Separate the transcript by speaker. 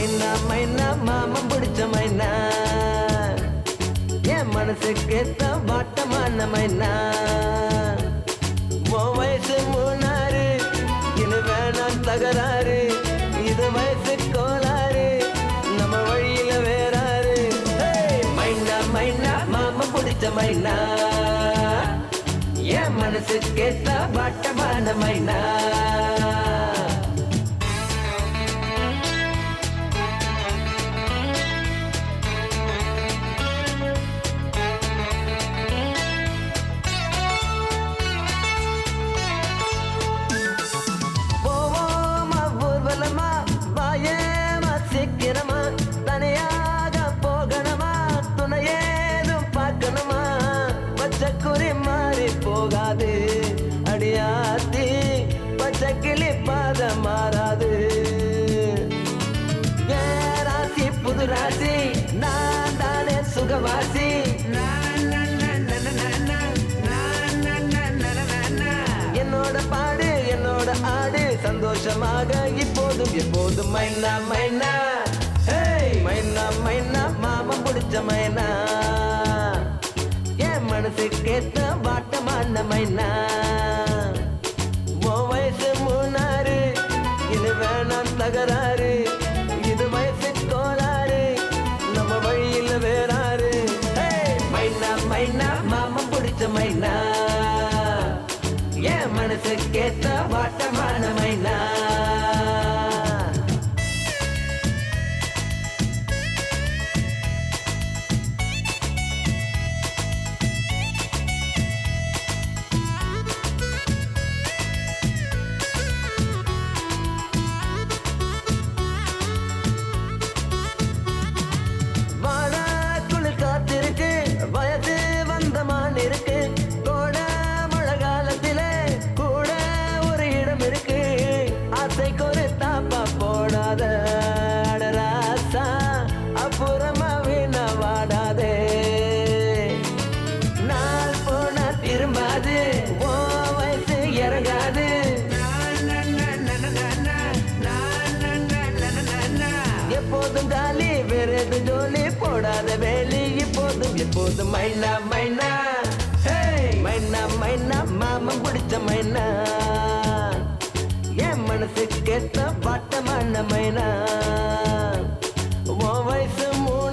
Speaker 1: மைனா மைனா மாமன் பிடிச்ச மைனா என் மனசுக்கு ஏத்த வாட்டமான மைனா உன் வயசு மூணாறு இனி வேணாம் தகராறு இது வயசு கோளாறு நம்ம வழியில வேறாரு ஏய், மைனா மைனா மாமன் பிடிச்ச மைனா என் மனசுக்கு ஏத்த வாட்டமான மைனா போவோமா ஊர்வலமா வாயேமா சீக்கிரமா தனியாக போகணுமா துணையேதும் பார்க்கணுமா பச்சை குறி மாறி போகாது அடியாத்தி பச்சை கிளி பாத மாறாது ஏன் ராசி புது ராசி நான் தானே சுகவாசி என்னோட பாடு என்னோட ஆடு சந்தோஷமாக இப்போதும் எப்போதும் மைனா மைனா ஹேய்! மைனா மைனா மாமன் பிடிச்ச மைனா என் மனசு கேட்ட வாட்டமான மைனா உன் வயசு மூணாறு இது வேணாம் தகராறு இது வயசு கோளாறு நம்ம வழியில வேறாரு ஹேய்! மைனா மைனா மாமன் பிடிச்ச மைனா என் மனசு கேட்ட வாட்டமான மைனா வாடா குளிர் காத்திருக்கு வயசு வந்த மான் இருக்கு கோட மழை காலத்தில கூட ஒரு இடம் இருக்கு ஆசைக்கு ஒரு தாப்பா போடாத அடராசா அப்புறமா வீண வாடாதே நாள் போனா திரும்பாது ஓ வயசு இறங்காது எப்போதும் காலி வேற எது ஜோலி போடாத வேலி இப்போதும் எப்போதும் மைனா மைனா ஹேய்! மைனா மைனா மாமன் பிடிச்ச மைனா என் மனசு கேட்ட வாட்டமான மைனா உன் வயசு மூணு